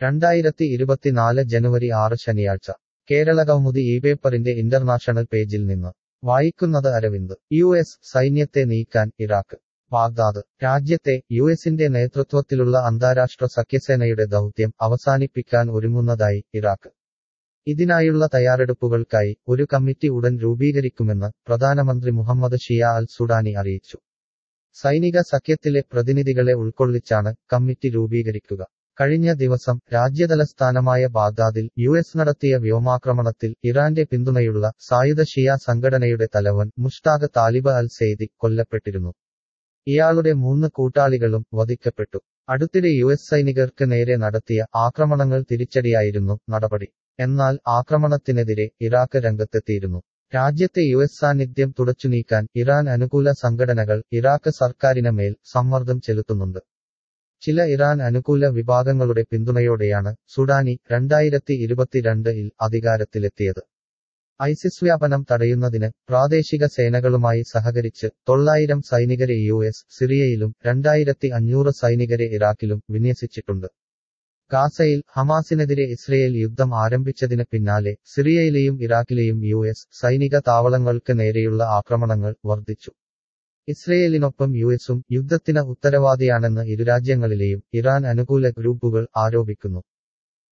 രണ്ടായിരത്തി ഇരുപത്തിനാല് ജനുവരി ആറ് ശനിയാഴ്ച കേരളകൗമുദി ഈ പേപ്പറിന്റെ ഇന്റർനാഷണൽ പേജിൽ നിന്ന് വായിക്കുന്നത് അരവിന്ദ് യു എസ് സൈന്യത്തെ നീക്കാൻ ഇറാഖ് ബാഗ്ദാദ് രാജ്യത്തെ യു എസിന്റെ നേതൃത്വത്തിലുള്ള അന്താരാഷ്ട്ര സഖ്യസേനയുടെ ദൗത്യം അവസാനിപ്പിക്കാൻ ഒരുങ്ങുന്നതായി ഇറാഖ് ഇതിനായുള്ള തയ്യാറെടുപ്പുകൾക്കായി ഒരു കമ്മിറ്റി ഉടൻ രൂപീകരിക്കുമെന്ന് പ്രധാനമന്ത്രി മുഹമ്മദ് ഷിയ അൽ സുഡാനി അറിയിച്ചു സൈനിക സഖ്യത്തിലെ പ്രതിനിധികളെ ഉൾക്കൊള്ളിച്ചാണ് കമ്മിറ്റി രൂപീകരിക്കുക കഴിഞ്ഞ ദിവസം രാജ്യതലസ്ഥാനമായ ബാഗ്ദാദിൽ യു എസ് നടത്തിയ വ്യോമാക്രമണത്തിൽ ഇറാന്റെ പിന്തുണയുള്ള സായുധ ഷിയ സംഘടനയുടെ തലവൻ മുഷ്താഖ് താലിബ് അൽ സെയ്ദി കൊല്ലപ്പെട്ടിരുന്നു ഇയാളുടെ മൂന്ന് കൂട്ടാളികളും വധിക്കപ്പെട്ടു അടുത്തിടെ യു എസ് സൈനികർക്ക് നേരെ നടത്തിയ ആക്രമണങ്ങൾ തിരിച്ചടിയായിരുന്നു നടപടി എന്നാൽ ആക്രമണത്തിനെതിരെ ഇറാഖ് രംഗത്തെത്തിയിരുന്നു രാജ്യത്തെ യു എസ് സാന്നിധ്യം തുടച്ചുനീക്കാൻ ഇറാൻ അനുകൂല സംഘടനകൾ ഇറാഖ് സർക്കാരിന് മേൽ സമ്മർദ്ദം ചെലുത്തുന്നുണ്ട് ചില ഇറാൻ അനുകൂല വിഭാഗങ്ങളുടെ പിന്തുണയോടെയാണ് സുഡാനി രണ്ടായിരത്തി ഇരുപത്തിരണ്ടിൽ അധികാരത്തിലെത്തിയത് ഐസിസ് വ്യാപനം തടയുന്നതിന് പ്രാദേശിക സേനകളുമായി സഹകരിച്ച് തൊള്ളായിരം സൈനികരെ യു എസ് സിറിയയിലും രണ്ടായിരത്തി അഞ്ഞൂറ് സൈനികരെ ഇറാഖിലും വിന്യസിച്ചിട്ടുണ്ട് ഗാസയിൽ ഹമാസിനെതിരെ ഇസ്രയേൽ യുദ്ധം ആരംഭിച്ചതിന് പിന്നാലെ സിറിയയിലെയും ഇറാഖിലെയും യു എസ് സൈനിക താവളങ്ങൾക്ക് നേരെയുള്ള ആക്രമണങ്ങൾ വർദ്ധിച്ചു ഇസ്രയേലിനൊപ്പം യു എസും യുദ്ധത്തിന് ഉത്തരവാദിയാണെന്ന് ഇരുരാജ്യങ്ങളിലെയും ഇറാൻ അനുകൂല ഗ്രൂപ്പുകൾ ആരോപിക്കുന്നു